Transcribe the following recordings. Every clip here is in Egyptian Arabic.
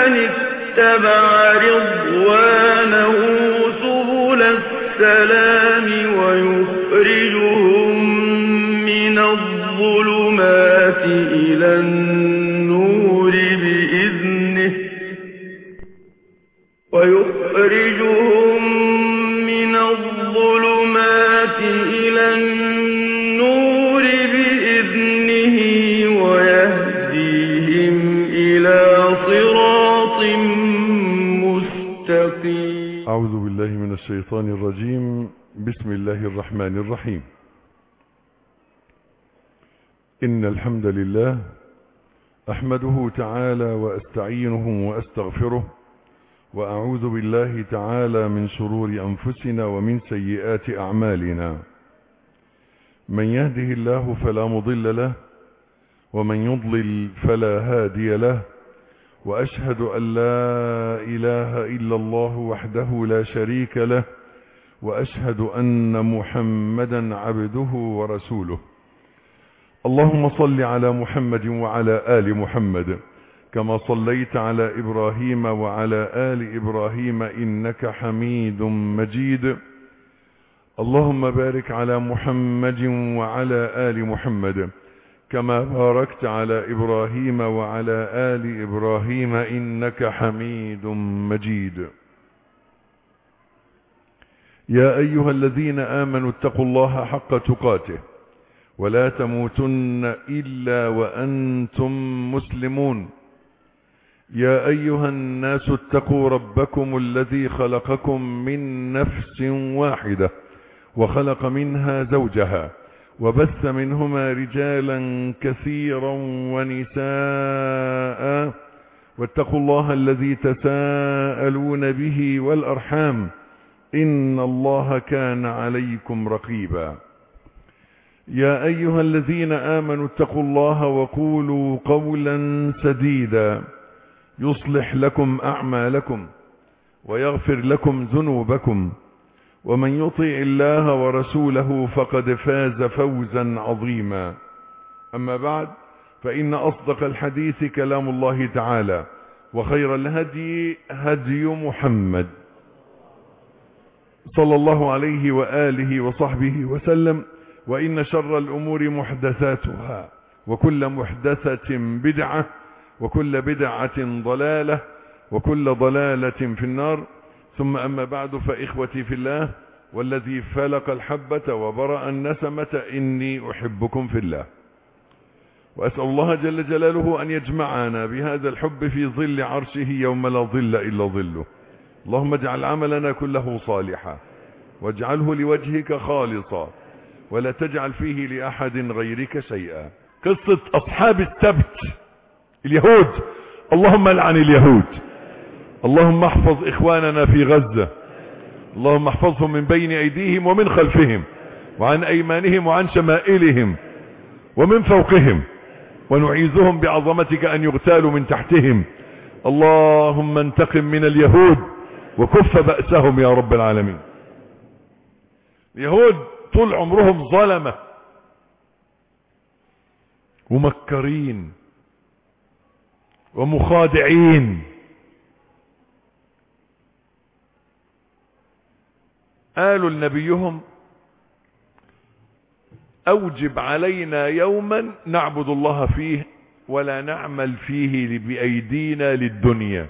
من اتبع رضوانه سبل السلام ويخرجهم من الظلمات إلى النور بإذنه ويخرجهم من الظلمات إلى النور بإذنه ويهديهم إلى صراط مستقيم أعوذ بالله من الشيطان الرجيم بسم الله الرحمن الرحيم إن الحمد لله أحمده تعالى وأستعينه وأستغفره وأعوذ بالله تعالى من شرور أنفسنا ومن سيئات أعمالنا من يهده الله فلا مضل له ومن يضلل فلا هادي له وأشهد أن لا إله إلا الله وحده لا شريك له وأشهد أن محمدا عبده ورسوله اللهم صل على محمد وعلى آل محمد كما صليت على إبراهيم وعلى آل إبراهيم إنك حميد مجيد اللهم بارك على محمد وعلى آل محمد كما باركت على إبراهيم وعلى آل إبراهيم إنك حميد مجيد يا أيها الذين آمنوا اتقوا الله حق تقاته ولا تموتن إلا وأنتم مسلمون يا أيها الناس اتقوا ربكم الذي خلقكم من نفس واحدة وخلق منها زوجها وبث منهما رجالا كثيرا ونساء واتقوا الله الذي تساءلون به والأرحام إن الله كان عليكم رقيبا يا أيها الذين آمنوا اتقوا الله وقولوا قولا سديدا يصلح لكم أعمالكم ويغفر لكم ذنوبكم ومن يطع الله ورسوله فقد فاز فوزا عظيما أما بعد فإن أصدق الحديث كلام الله تعالى وخير الهدي هدي محمد صلى الله عليه وآله وصحبه وسلم وإن شر الأمور محدثاتها وكل محدثة بدعة وكل بدعة ضلالة وكل ضلالة في النار ثم أما بعد فإخوتي في الله والذي فلق الحبة وبرأ النسمة إني أحبكم في الله وأسأل الله جل جلاله أن يجمعنا بهذا الحب في ظل عرشه يوم لا ظل إلا ظله اللهم اجعل عملنا كله صالحا واجعله لوجهك خالصا ولا تجعل فيه لأحد غيرك شيئا قصة أصحاب السبت اليهود اللهم لعن اليهود اللهم احفظ إخواننا في غزة اللهم احفظهم من بين أيديهم ومن خلفهم وعن أيمانهم وعن شمائلهم ومن فوقهم ونعيذهم بعظمتك أن يغتالوا من تحتهم اللهم انتقم من اليهود وكف بأسهم يا رب العالمين اليهود طول عمرهم ظلمة ومكرين ومخادعين قالوا لنبيهم أوجب علينا يوما نعبد الله فيه ولا نعمل فيه بأيدينا للدنيا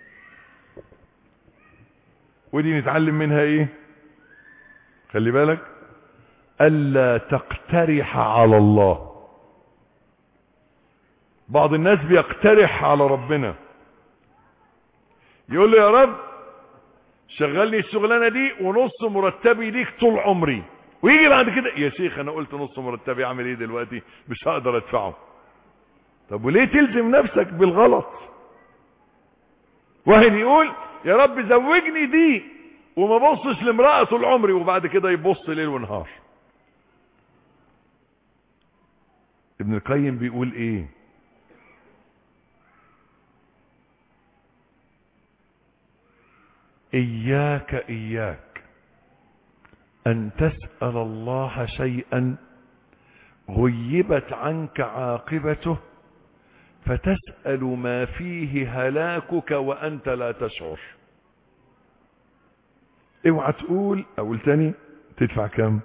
ودي نتعلم منها ايه خلي بالك ألا تقترح على الله بعض الناس بيقترح على ربنا يقول له يا رب شغلني الشغلانة دي ونص مرتبي ليك طول عمري ويجي بعد كده يا شيخ انا قلت نص مرتبي اعمل ايه دلوقتي مش هقدر ادفعه طب وليه تلزم نفسك بالغلط واحد يقول يا رب زوجني دي وما بصش لامرأة طول عمري وبعد كده يبص ليل ونهار ابن القيم بيقول ايه اياك اياك ان تسأل الله شيئا غيبت عنك عاقبته فتسأل ما فيه هلاكك وأنت لا تشعر اوعى تقول اقول تاني تدفع كام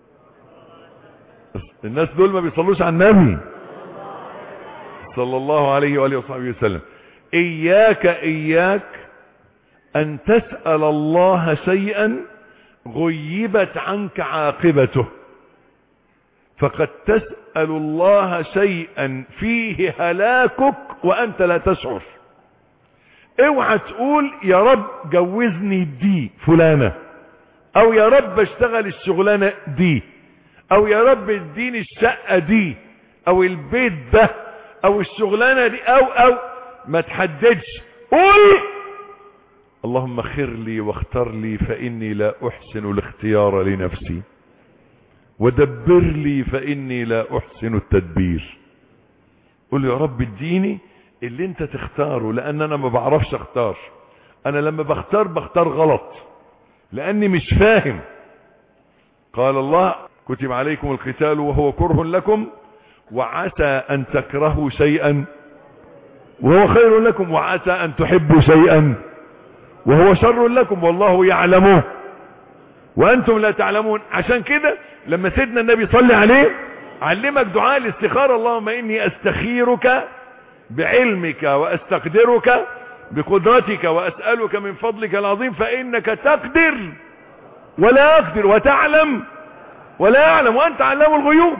الناس دول ما بيصلوش على النبي صلى الله عليه وآله وصحبه وسلم إياك إياك أن تسأل الله شيئا غيبت عنك عاقبته فقد تسأل الله شيئا فيه هلاكك وأنت لا تشعر اوعى تقول يا رب جوزني دي فلانة او يا رب اشتغل الشغلانة دي او يا رب اديني الشقة دي او البيت ده او الشغلانة دي او او ما تحددش قول اللهم خر لي واختر لي فاني لا احسن الاختيار لنفسي ودبر لي فاني لا احسن التدبير قول يا رب اديني اللي انت تختاره لان انا ما بعرفش اختار انا لما بختار بختار غلط لاني مش فاهم قال الله كتب عليكم القتال وهو كره لكم وعسى ان تكرهوا شيئا وهو خير لكم وعسى ان تحبوا شيئا وهو شر لكم والله يعلمه وانتم لا تعلمون عشان كده لما سيدنا النبي صلى عليه علمك دعاء الاستخارة اللهم اني استخيرك بعلمك واستقدرك بقدرتك واسألك من فضلك العظيم فانك تقدر ولا اقدر وتعلم ولا اعلم وانت علام الغيوب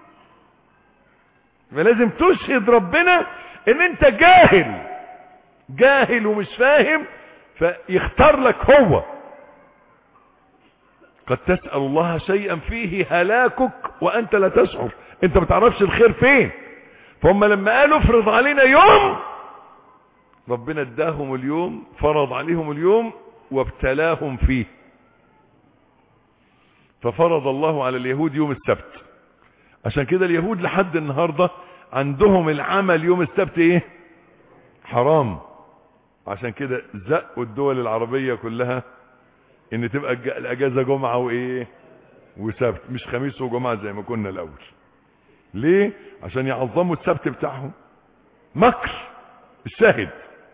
فلازم تشهد ربنا ان انت جاهل جاهل ومش فاهم فيختار لك هو قد تسأل الله شيئا فيه هلاكك وانت لا تشعر انت ما تعرفش الخير فين فهم لما قالوا افرض علينا يوم ربنا اداهم اليوم فرض عليهم اليوم وابتلاهم فيه ففرض الله على اليهود يوم السبت عشان كده اليهود لحد النهاردة عندهم العمل يوم السبت ايه حرام عشان كده زقوا الدول العربية كلها ان تبقى الاجازة جمعة وايه وسبت مش خميس وجمعة زي ما كنا الاول ليه عشان يعظموا السبت بتاعهم مكر الشاهد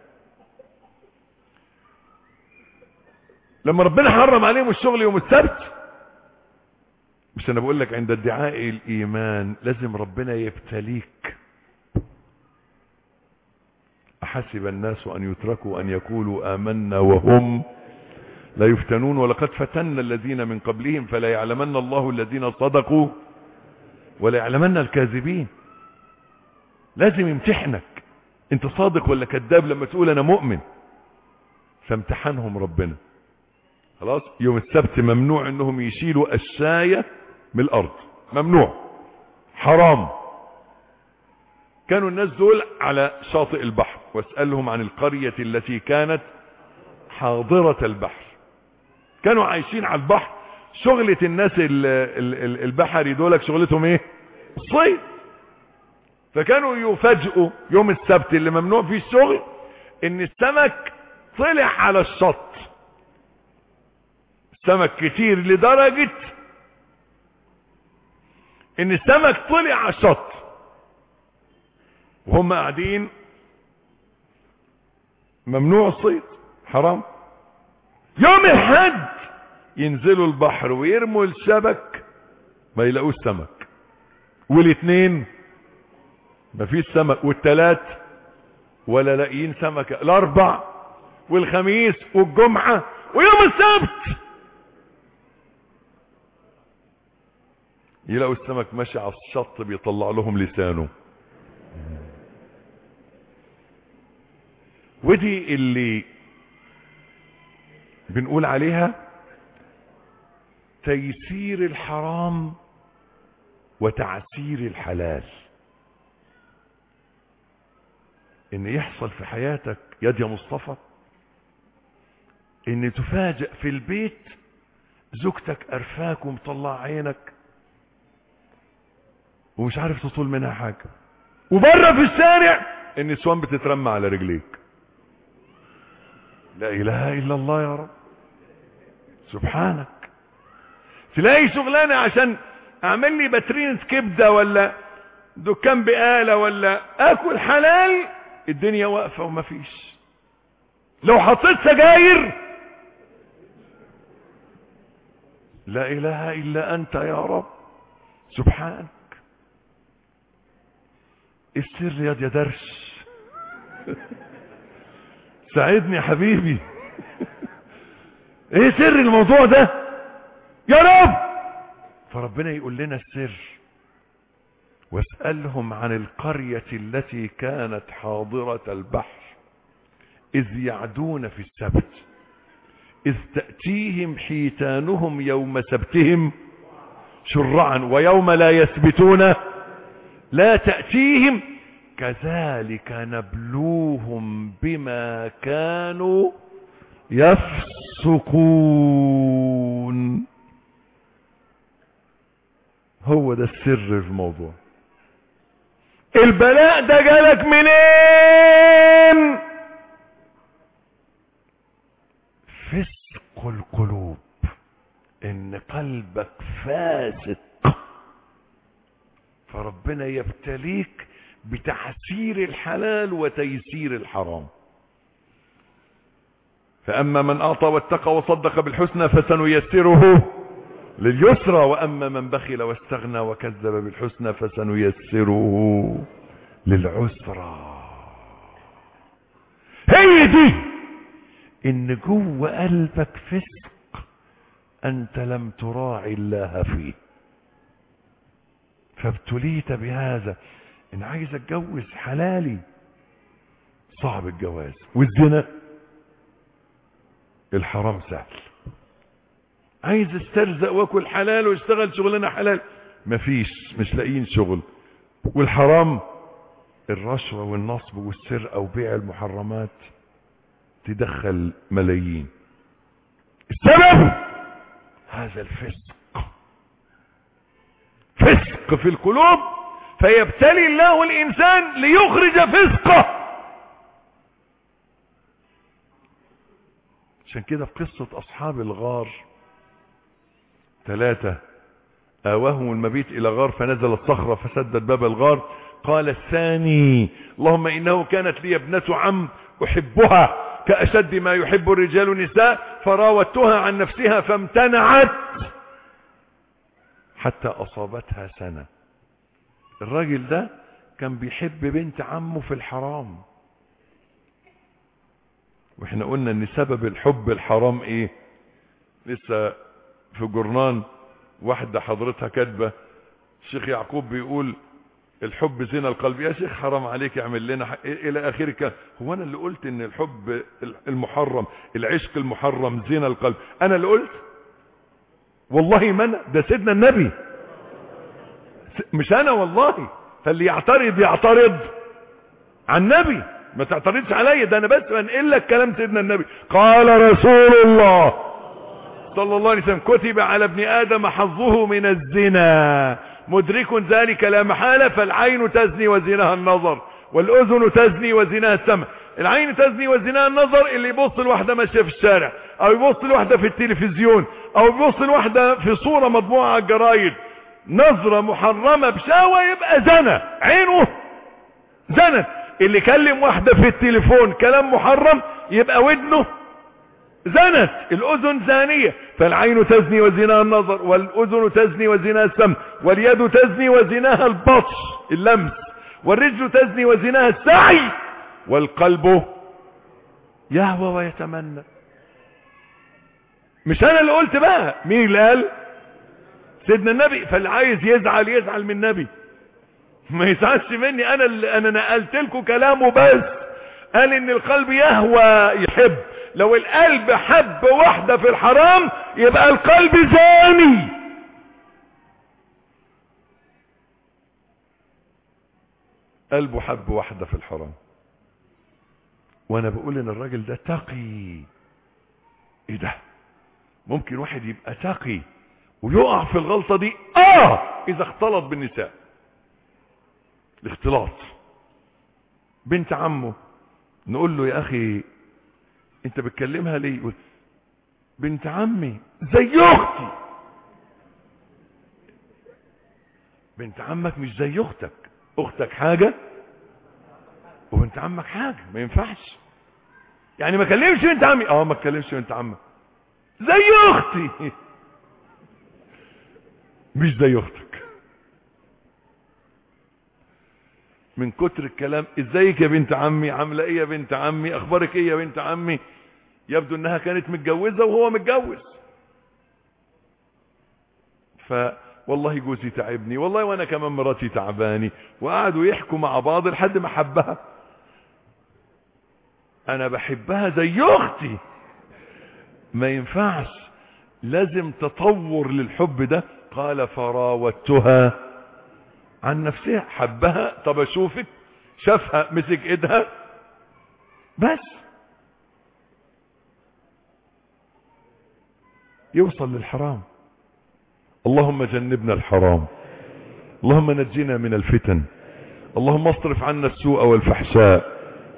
لما ربنا حرم عليهم الشغل يوم السبت مش انا بقول لك عند ادعاء الايمان لازم ربنا يبتليك احسب الناس ان يتركوا ان يقولوا امنا وهم لا يفتنون ولقد فتنا الذين من قبلهم فلا يعلمن الله الذين صدقوا ولا يعلمن الكاذبين لازم يمتحنك انت صادق ولا كذاب لما تقول انا مؤمن فامتحنهم ربنا خلاص يوم السبت ممنوع انهم يشيلوا الشاية من الارض ممنوع حرام كانوا الناس دول على شاطئ البحر واسألهم عن القرية التي كانت حاضرة البحر كانوا عايشين على البحر شغلة الناس البحري دولك شغلتهم ايه الصيد فكانوا يفاجئوا يوم السبت اللي ممنوع فيه الشغل ان السمك طلع على الشط سمك كتير لدرجة ان السمك طلع على الشط وهم قاعدين ممنوع الصيد حرام يوم الحد ينزلوا البحر ويرموا الشبك ما يلاقوش سمك والاثنين مفيش سمك والتلات ولا لاقيين سمكة الاربع والخميس والجمعة ويوم السبت يلاقوا السمك ماشي على الشط بيطلع لهم لسانه ودي اللي بنقول عليها تيسير الحرام وتعسير الحلال ان يحصل في حياتك يد يا مصطفى ان تفاجأ في البيت زوجتك قرفاك ومطلع عينك ومش عارف تطول منها حاجة وبره في الشارع النسوان بتترمى على رجليك لا اله الا الله يا رب سبحانك تلاقي شغلانة عشان اعمل لي باترينة كبدة ولا دكان بقالة ولا اكل حلال الدنيا واقفة وما فيش لو حطيت سجاير لا اله الا انت يا رب سبحانك السر يا يا درش ساعدني يا حبيبي ايه سر الموضوع ده يا رب فربنا يقول لنا السر واسألهم عن القرية التي كانت حاضرة البحر إذ يعدون في السبت إذ تأتيهم حيتانهم يوم سبتهم شرعا ويوم لا يثبتون لا تأتيهم كذلك نبلوهم بما كانوا يفسقون هو ده السر في الموضوع البلاء ده جالك منين فسق القلوب ان قلبك فاسق فربنا يبتليك بتحسير الحلال وتيسير الحرام فأما من أعطى واتقى وصدق بالحسنى فسنيسره لليسرى وأما من بخل واستغنى وكذب بالحسنى فسنيسره للعسرى هي دي إن جوه قلبك فسق أنت لم تراعي الله فيه فابتليت بهذا إن عايز أتجوز حلالي صعب الجواز والزنا الحرام سهل عايز استرزق واكل حلال واشتغل شغلانه حلال مفيش مش لاقيين شغل والحرام الرشوة والنصب والسرقة وبيع المحرمات تدخل ملايين السبب هذا الفسق فسق في القلوب فيبتلي الله الإنسان ليخرج فسقه عشان كده في قصة أصحاب الغار ثلاثة آواهم المبيت إلى غار فنزلت صخرة فسدت باب الغار قال الثاني اللهم إنه كانت لي ابنة عم أحبها كأشد ما يحب الرجال النساء فراودتها عن نفسها فامتنعت حتى أصابتها سنة الراجل ده كان بيحب بنت عمه في الحرام واحنا قلنا ان سبب الحب الحرام ايه لسه في جرنان واحدة حضرتها كاتبة الشيخ يعقوب بيقول الحب زنا القلب يا شيخ حرام عليك اعمل لنا حق. الى اخره هو انا اللي قلت ان الحب المحرم العشق المحرم زنا القلب انا اللي قلت والله ما انا ده سيدنا النبي مش انا والله فاللي يعترض يعترض عن النبي ما تعترضش عليا ده انا بس بنقل لك كلام سيدنا النبي قال رسول الله صلى الله عليه وسلم كتب على ابن ادم حظه من الزنا مدرك ذلك لا محالة فالعين تزني وزناها النظر والاذن تزني وزناها السمع العين تزني وزناها النظر اللي يبص لواحدة ماشية في الشارع او يبص لواحدة في التلفزيون او يبص لواحدة في صورة مطبوعة على الجرايد نظرة محرمة بشاوة يبقى زنا عينه زنت اللي كلم واحدة في التليفون كلام محرم يبقى ودنه زنت الاذن زانية فالعين تزني وزناها النظر والاذن تزني وزناها السمع واليد تزني وزناها البطش اللمس والرجل تزني وزناها السعي والقلب يهوى ويتمنى مش انا اللي قلت بقى مين اللي قال سيدنا النبي فاللي عايز يزعل يزعل من النبي ما يزعلش مني انا اللي انا نقلت لكم كلامه بس قال ان القلب يهوى يحب لو القلب حب واحدة في الحرام يبقى القلب زاني قلبه حب واحدة في الحرام وانا بقول ان الراجل ده تقي ايه ده ممكن واحد يبقى تقي ويقع في الغلطة دي اه اذا اختلط بالنساء الاختلاط بنت عمه نقول له يا اخي انت بتكلمها ليه يقول بنت عمي زي اختي بنت عمك مش زي اختك اختك حاجة وبنت عمك حاجة ما ينفعش يعني ما كلمش بنت عمي اه ما تكلمش بنت عمك زي اختي مش زي اختك من كتر الكلام ازيك يا بنت عمي عامله ايه يا بنت عمي اخبارك ايه يا بنت عمي يبدو انها كانت متجوزه وهو متجوز ف والله جوزي تعبني والله وانا كمان مراتي تعباني وقعدوا يحكوا مع بعض لحد ما حبها انا بحبها زي اختي ما ينفعش لازم تطور للحب ده قال فراودتها عن نفسها حبها طب اشوفك شافها مسك ايدها بس يوصل للحرام اللهم جنبنا الحرام اللهم نجنا من الفتن اللهم اصرف عنا السوء والفحشاء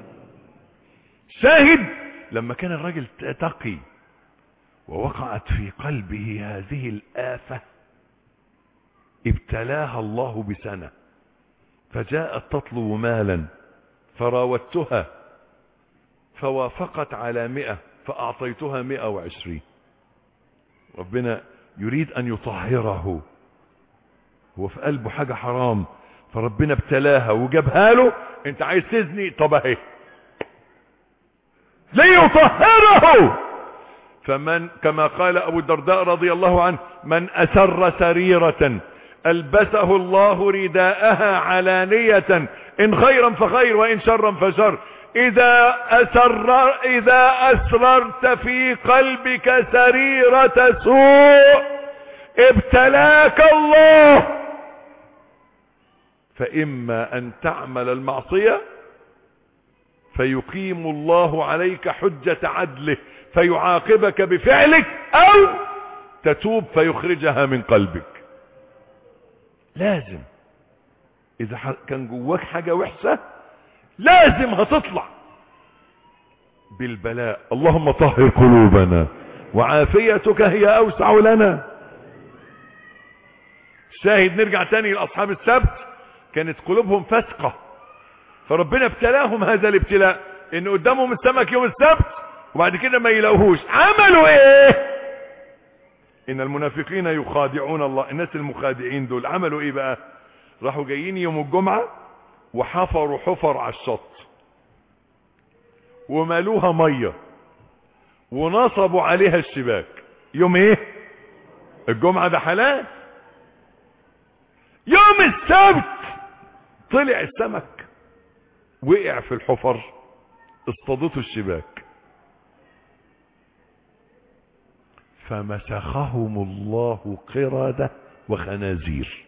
شاهد لما كان الرجل تقي ووقعت في قلبه هذه الآفة ابتلاها الله بسنة فجاءت تطلب مالا فراودتها فوافقت على مئة فأعطيتها مئة وعشرين ربنا يريد أن يطهره هو في قلبه حاجة حرام فربنا ابتلاها وجابها له انت عايز تزني طب اهي ليطهره فمن كما قال ابو الدرداء رضي الله عنه من اسر سريرة البسه الله رداءها علانية ان خيرا فخير وان شرا فشر اذا اسر اذا اسررت في قلبك سريرة سوء ابتلاك الله فاما ان تعمل المعصية فيقيم الله عليك حجة عدله فيعاقبك بفعلك او تتوب فيخرجها من قلبك لازم اذا كان جواك حاجة وحشة لازم هتطلع بالبلاء اللهم طهر قلوبنا وعافيتك هي اوسع لنا شاهد نرجع تاني لاصحاب السبت كانت قلوبهم فسقة فربنا ابتلاهم هذا الابتلاء ان قدامهم السمك يوم السبت وبعد كده ما يلاقوهوش عملوا ايه ان المنافقين يخادعون الله الناس المخادعين دول عملوا ايه بقى راحوا جايين يوم الجمعة وحفروا حفر على الشط ومالوها مية ونصبوا عليها الشباك يوم ايه الجمعة ده حلال يوم السبت طلع السمك وقع في الحفر اصطادته الشباك فمسخهم الله قردة وخنازير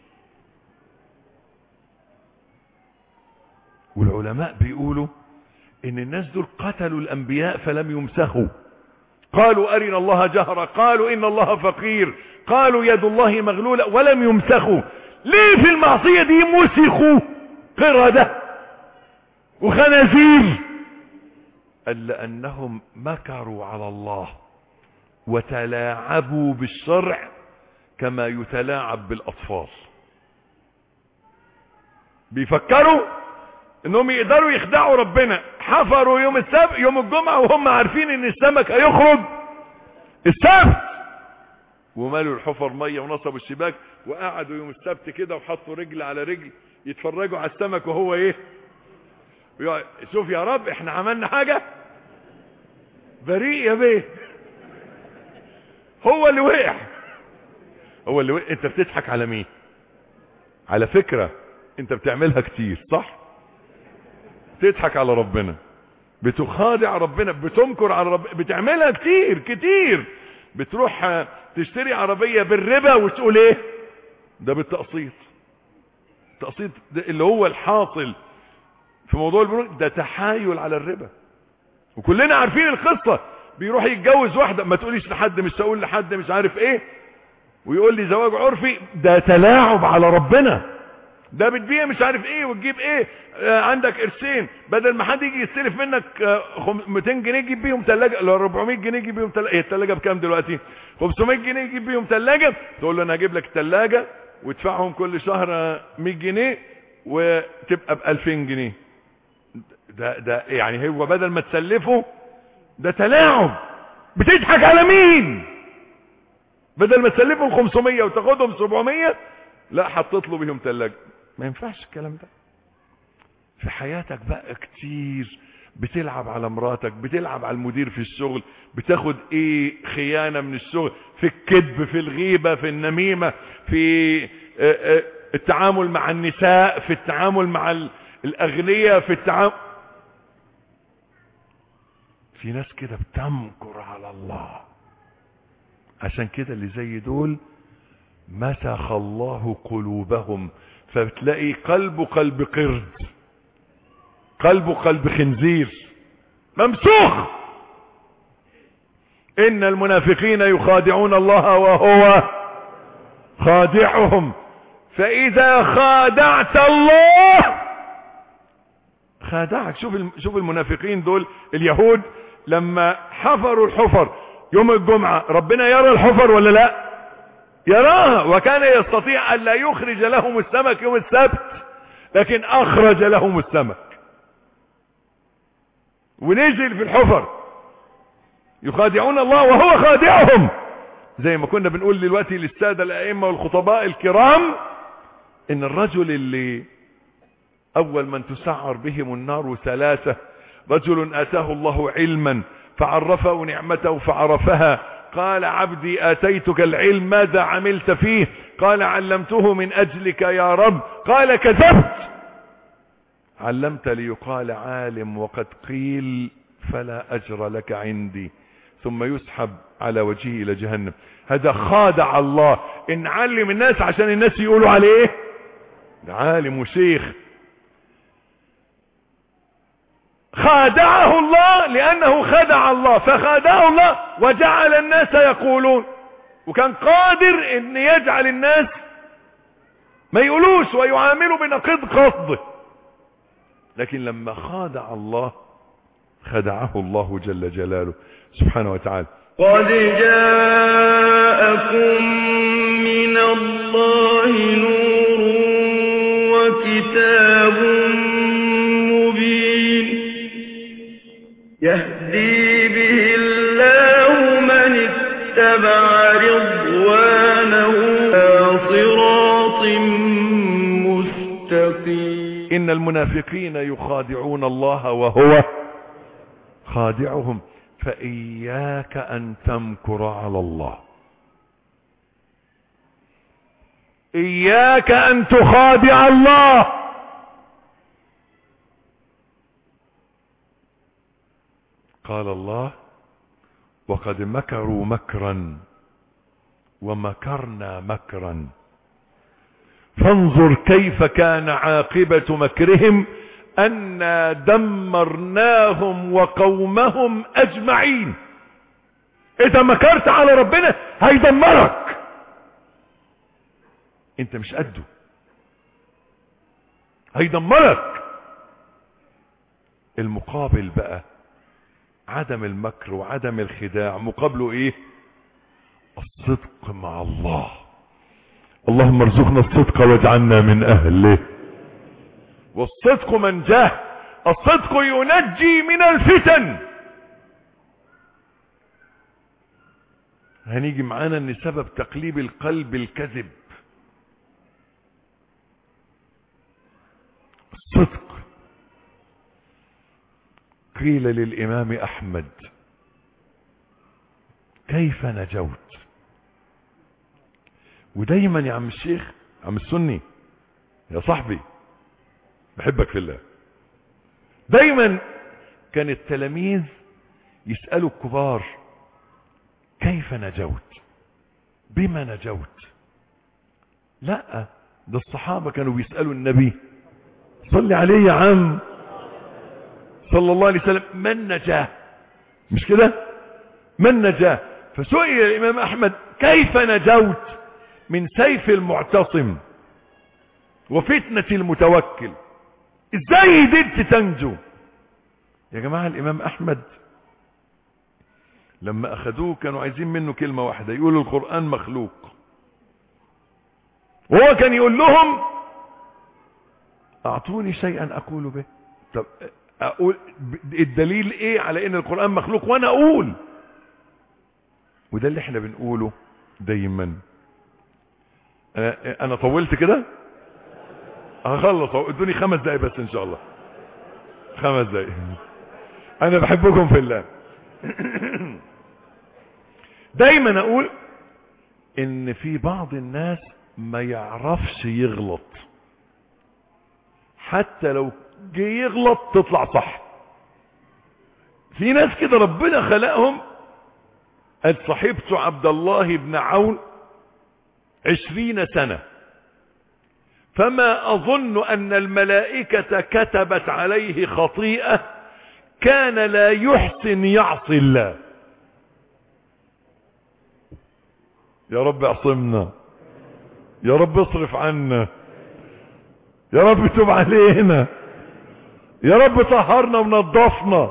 والعلماء بيقولوا ان الناس دول قتلوا الانبياء فلم يمسخوا قالوا ارنا الله جهرا قالوا ان الله فقير قالوا يد الله مغلولة ولم يمسخوا ليه في المعصية دي مسخوا قردة وخنازير قال لانهم مكروا على الله وتلاعبوا بالشرع كما يتلاعب بالاطفال بيفكروا انهم يقدروا يخدعوا ربنا حفروا يوم السبت يوم الجمعة وهم عارفين ان السمك هيخرج السبت ومالوا الحفر مية ونصبوا الشباك وقعدوا يوم السبت كده وحطوا رجل على رجل يتفرجوا على السمك وهو ايه شوف يا رب احنا عملنا حاجة بريء يا بيه هو اللي وقع هو اللي وقع انت بتضحك على مين على فكرة انت بتعملها كتير صح تضحك على ربنا بتخادع ربنا بتنكر على ربنا بتعملها كتير كتير بتروح تشتري عربية بالربا وتقول ايه ده بالتقسيط التقسيط ده اللي هو الحاصل في موضوع البنوك ده تحايل على الربا وكلنا عارفين القصة بيروح يتجوز واحدة ما تقوليش لحد مش تقول لحد مش عارف ايه ويقول لي زواج عرفي ده تلاعب على ربنا ده بتبيع مش عارف ايه وتجيب ايه آه عندك قرشين بدل ما حد يجي يستلف منك آه 200 جنيه يجيب بيهم ثلاجه لو 400 جنيه يجيب بيهم ثلاجه هي الثلاجه بكام دلوقتي 500 جنيه يجيب بيهم ثلاجه تقول له انا هجيب لك ثلاجه وادفعهم كل شهر 100 جنيه وتبقى ب 2000 جنيه ده ده يعني هو بدل ما تسلفه ده تلاعب بتضحك على مين بدل ما تسلفهم 500 وتاخدهم 700 لا حطيت له بيهم ثلاجه ما ينفعش الكلام ده في حياتك بقى كتير بتلعب على مراتك بتلعب على المدير في الشغل بتاخد ايه خيانة من الشغل في الكذب في الغيبة في النميمة في آه، آه، التعامل مع النساء في التعامل مع ال- الاغنياء في التعامل في ناس كده بتمكر على الله عشان كده اللي زي دول مسخ الله قلوبهم فبتلاقي قلبه قلب قرد قلبه قلب خنزير ممسوخ ان المنافقين يخادعون الله وهو خادعهم فاذا خادعت الله خادعك شوف الم- شوف المنافقين دول اليهود لما حفروا الحفر يوم الجمعة ربنا يرى الحفر ولا لا يراها وكان يستطيع أن لا يخرج لهم السمك يوم السبت لكن أخرج لهم السمك ونزل في الحفر يخادعون الله وهو خادعهم زي ما كنا بنقول دلوقتي للسادة الأئمة والخطباء الكرام إن الرجل اللي أول من تسعر بهم النار ثلاثة رجل آتاه الله علما فعرفه نعمته فعرفها قال عبدي آتيتك العلم ماذا عملت فيه قال علمته من أجلك يا رب قال كذبت علمت ليقال عالم وقد قيل فلا أجر لك عندي ثم يسحب على وجهه إلى جهنم هذا خادع الله إن علم الناس عشان الناس يقولوا عليه ده عالم وشيخ خادعه الله لأنه خدع الله فخادعه الله وجعل الناس يقولون وكان قادر ان يجعل الناس ما يقولوش ويعاملوا بنقيض قصده لكن لما خادع الله خدعه الله جل جلاله سبحانه وتعالى قد جاءكم من الله نور وكتاب مبين يهدي به الله من اتبع رضوانه إلى صراط مستقيم إن المنافقين يخادعون الله وهو خادعهم فإياك أن تمكر على الله إياك أن تخادع الله قال الله وقد مكروا مكرا ومكرنا مكرا فانظر كيف كان عاقبة مكرهم أنا دمرناهم وقومهم أجمعين إذا مكرت على ربنا هيدمرك انت مش قده هيدمرك المقابل بقى عدم المكر وعدم الخداع مقابله ايه الصدق مع الله اللهم ارزقنا الصدق واجعلنا من اهله والصدق منجاه الصدق ينجي من الفتن هنيجي معانا ان سبب تقليب القلب الكذب الصدق قيل للامام احمد كيف نجوت ودايما يا عم الشيخ عم السني يا صاحبي بحبك في الله دايما كان التلاميذ يسألوا الكبار كيف نجوت بما نجوت لا ده الصحابة كانوا بيسألوا النبي صلي عليه يا عم صلى الله عليه وسلم من نجاه مش كده من نجاه فسئل الإمام أحمد كيف نجوت من سيف المعتصم وفتنة المتوكل ازاي قدرت تنجو يا جماعة الامام احمد لما اخدوه كانوا عايزين منه كلمة واحدة يقولوا القرآن مخلوق وهو كان يقول لهم اعطوني شيئا اقول به طب اقول الدليل ايه على ان القرآن مخلوق وانا اقول وده اللي احنا بنقوله دايما انا, أنا طولت كده هخلص ادوني خمس دقايق بس ان شاء الله خمس دقايق انا بحبكم في الله دايما اقول ان في بعض الناس ما يعرفش يغلط حتى لو جه يغلط تطلع صح في ناس كده ربنا خلقهم قد صاحبت عبد الله بن عون عشرين سنة فما أظن أن الملائكة كتبت عليه خطيئة كان لا يحسن يعصي الله يا رب اعصمنا يا رب اصرف عنا يا رب تب علينا يا رب طهرنا ونضفنا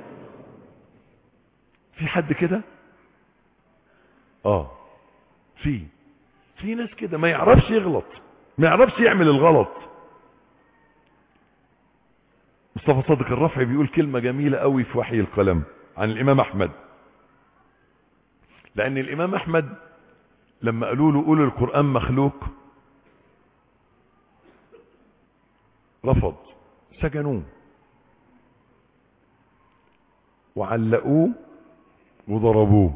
في حد كده اه في في ناس كده ما يعرفش يغلط ما يعرفش يعمل الغلط مصطفى صادق الرفعي بيقول كلمة جميلة قوي في وحي القلم عن الامام احمد لان الامام احمد لما قالوا له قول القرآن مخلوق رفض سجنوه وعلقوه وضربوه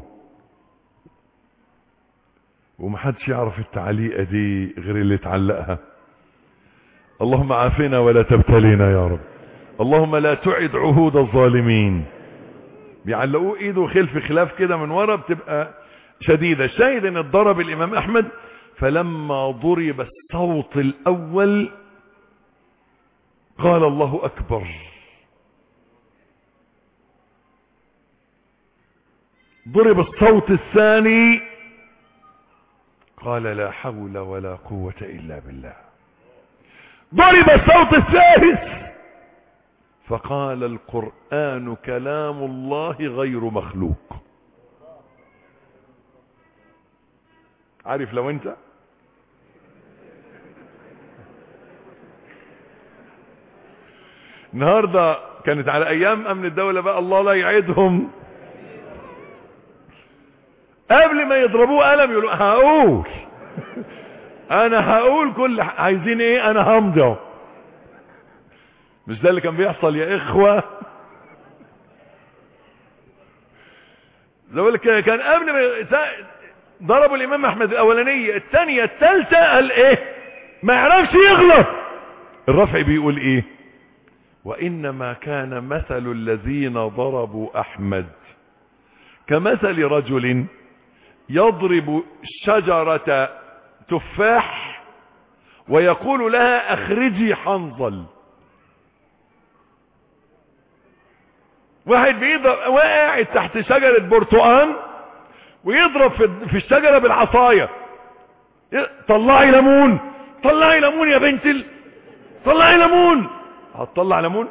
ومحدش يعرف التعليقة دي غير اللي اتعلقها اللهم عافنا ولا تبتلينا يا رب اللهم لا تعد عهود الظالمين بيعلقوه ايده خلف خلاف كده من ورا بتبقى شديدة الشاهد ان اتضرب الامام احمد فلما ضرب الصوت الاول قال الله اكبر ضرب الصوت الثاني قال لا حول ولا قوة الا بالله ضرب الصوت الثالث فقال القرآن كلام الله غير مخلوق عارف لو انت النهاردة كانت على ايام امن الدولة بقى الله لا يعيدهم قبل ما يضربوه قلم يقولوا هقول انا هقول كل عايزين ايه انا همضي مش ده اللي كان بيحصل يا اخوة زي كان قبل ما ضربوا الامام احمد الاولانية الثانية الثالثة قال ايه ما يعرفش يغلط الرفع بيقول ايه وانما كان مثل الذين ضربوا احمد كمثل رجل يضرب شجرة تفاح ويقول لها اخرجي حنظل واحد بيضرب واقع تحت شجرة برتقان ويضرب في الشجرة بالعصاية طلعي ليمون طلعي ليمون يا بنت ال... طلعي ليمون هتطلع ليمون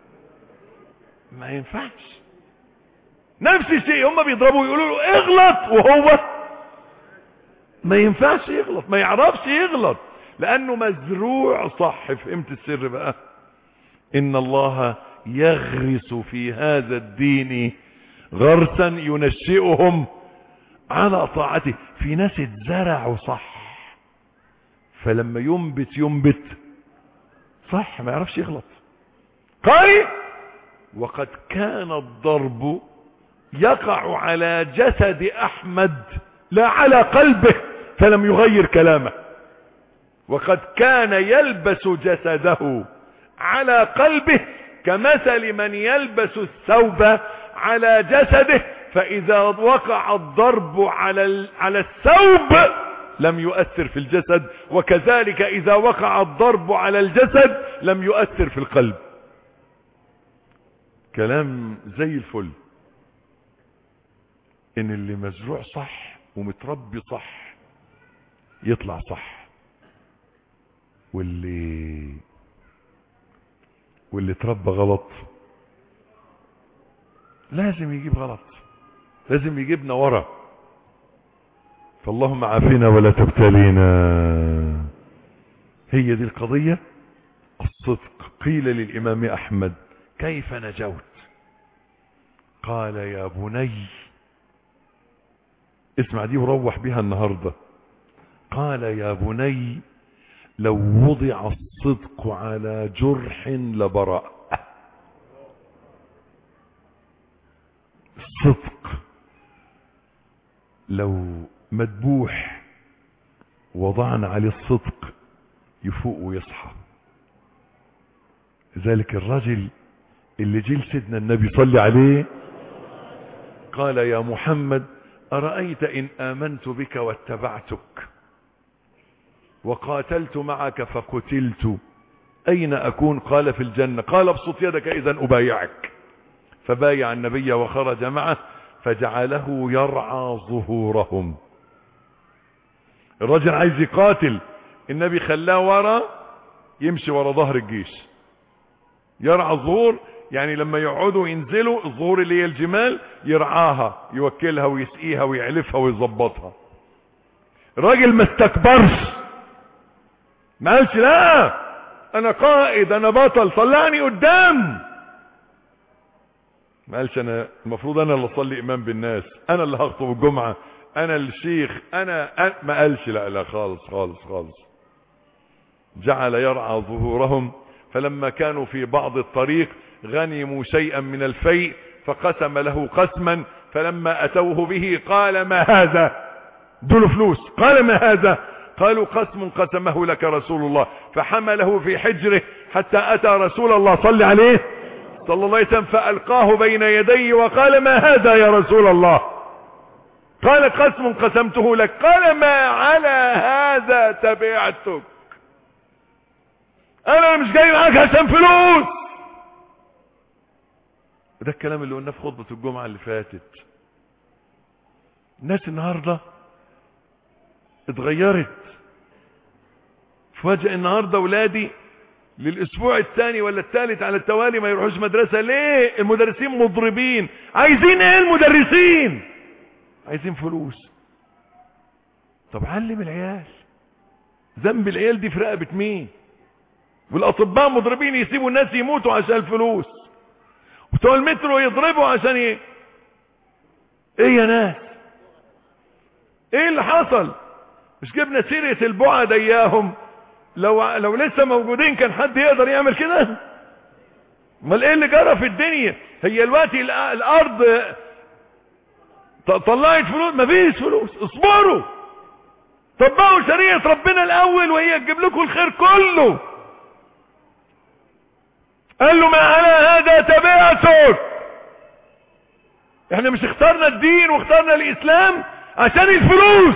ما ينفعش نفس الشيء هم بيضربوا يقولوا له اغلط وهو ما ينفعش يغلط ما يعرفش يغلط لانه مزروع صح فهمت السر بقى ان الله يغرس في هذا الدين غرسا ينشئهم على طاعته في ناس اتزرعوا صح فلما ينبت ينبت صح ما يعرفش يغلط قال وقد كان الضرب يقع على جسد احمد لا على قلبه فلم يغير كلامه وقد كان يلبس جسده على قلبه كمثل من يلبس الثوب على جسده فاذا وقع الضرب على على الثوب لم يؤثر في الجسد وكذلك اذا وقع الضرب على الجسد لم يؤثر في القلب كلام زي الفل ان اللي مزروع صح ومتربي صح يطلع صح واللي واللي اتربى غلط لازم يجيب غلط لازم يجيبنا ورا فاللهم عافنا ولا تبتلينا هي دي القضية الصدق قيل للإمام أحمد كيف نجوت قال يا بني اسمع دي وروح بها النهاردة قال يا بني لو وضع الصدق على جرح لبرأ الصدق لو مدبوح وضعنا عليه الصدق يفوق ويصحى ذلك الرجل اللي جيل سيدنا النبي صلى عليه قال يا محمد أرأيت إن آمنت بك واتبعتك وقاتلت معك فقتلت أين أكون قال في الجنة قال ابسط يدك إذا أبايعك فبايع النبي وخرج معه فجعله يرعى ظهورهم الرجل عايز يقاتل النبي خلاه ورا يمشي ورا ظهر الجيش يرعى الظهور يعني لما يقعدوا ينزلوا الظهور اللي هي الجمال يرعاها يوكلها ويسقيها ويعلفها ويظبطها الراجل ما استكبرش ما قالش لا انا قائد انا بطل طلعني قدام ما قالش انا المفروض انا اللي اصلي امام بالناس انا اللي هخطب الجمعة انا الشيخ انا, أنا ما قالش لا لا خالص خالص خالص جعل يرعى ظهورهم فلما كانوا في بعض الطريق غنموا شيئا من الفيء فقسم له قسما فلما اتوه به قال ما هذا دول فلوس قال ما هذا قالوا قسم قسمه لك رسول الله فحمله في حجره حتى اتى رسول الله صلى عليه صلى الله عليه وسلم فالقاه بين يديه وقال ما هذا يا رسول الله قال قسم قسمته لك قال ما على هذا تبعتك انا مش جاي معاك عشان فلوس ده الكلام اللي قلناه في خطبة الجمعة اللي فاتت الناس النهاردة اتغيرت فوجئ النهاردة ولادي للاسبوع الثاني ولا الثالث على التوالي ما يروحوش مدرسة ليه المدرسين مضربين عايزين ايه المدرسين عايزين فلوس طب علم العيال ذنب العيال دي في رقبة مين والاطباء مضربين يسيبوا الناس يموتوا عشان الفلوس بتوع المترو يضربوا عشان ايه ايه يا ناس ايه اللي حصل مش جبنا سيرة البعد اياهم لو لو لسه موجودين كان حد يقدر يعمل كده امال ايه اللي جرى في الدنيا هي دلوقتي الارض طلعت فلوس مفيش فلوس اصبروا طبقوا شريعة ربنا الاول وهي تجيب لكم الخير كله قال له ما على هذا تبعتك احنا مش اخترنا الدين واخترنا الاسلام عشان الفلوس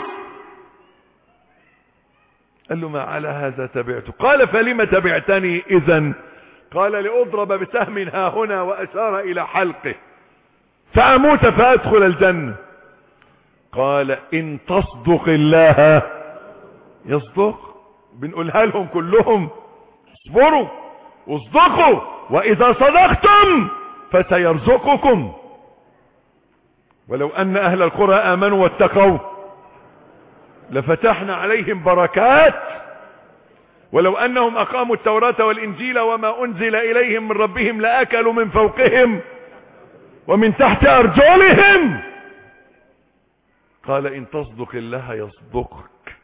قال له ما على هذا تبعتك قال فلم تبعتني اذا قال لاضرب بسهم ها هنا واشار الى حلقه فاموت فادخل الجنة قال ان تصدق الله يصدق بنقولها لهم كلهم اصبروا واصدقوا واذا صدقتم فسيرزقكم ولو ان اهل القرى امنوا واتقوا لفتحنا عليهم بركات ولو انهم اقاموا التوراة والانجيل وما انزل اليهم من ربهم لاكلوا من فوقهم ومن تحت ارجلهم قال ان تصدق الله يصدقك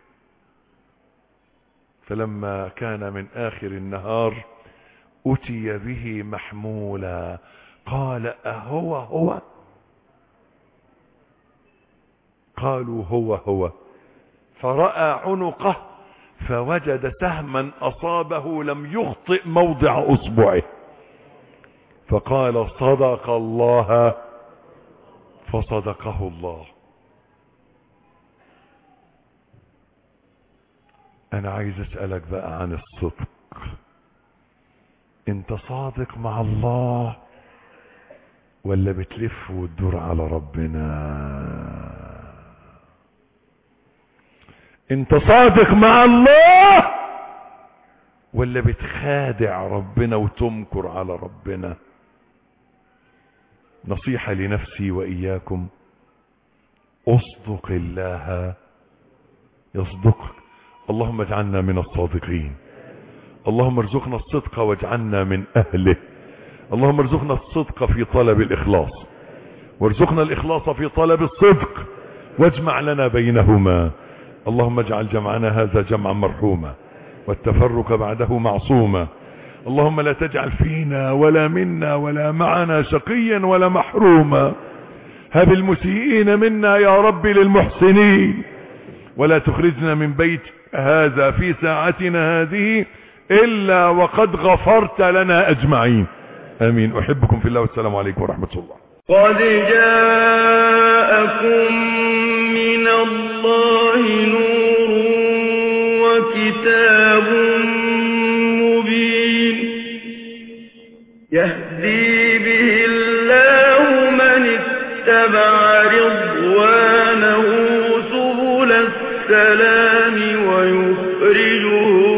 فلما كان من اخر النهار اتي به محمولا قال اهو هو قالوا هو هو فرأى عنقه فوجد سهما اصابه لم يخطئ موضع اصبعه فقال صدق الله فصدقه الله انا عايز اسألك بقى عن الصدق انت صادق مع الله ولا بتلف وتدور على ربنا انت صادق مع الله ولا بتخادع ربنا وتمكر على ربنا نصيحة لنفسي وإياكم اصدق الله يصدقك اللهم اجعلنا من الصادقين اللهم ارزقنا الصدق واجعلنا من أهله اللهم ارزقنا الصدق في طلب الإخلاص وارزقنا الإخلاص في طلب الصدق واجمع لنا بينهما اللهم اجعل جمعنا هذا جمعا مرحوما والتفرق بعده معصوما اللهم لا تجعل فينا ولا منا ولا معنا شقيا ولا محروما هب المسيئين منا يا رب للمحسنين ولا تخرجنا من بيت هذا في ساعتنا هذه إلا وقد غفرت لنا أجمعين آمين أحبكم في الله والسلام عليكم ورحمة الله قد جاءكم من الله نور وكتاب مبين يهدي به الله من اتبع رضوانه سبل السلام ويخرجهم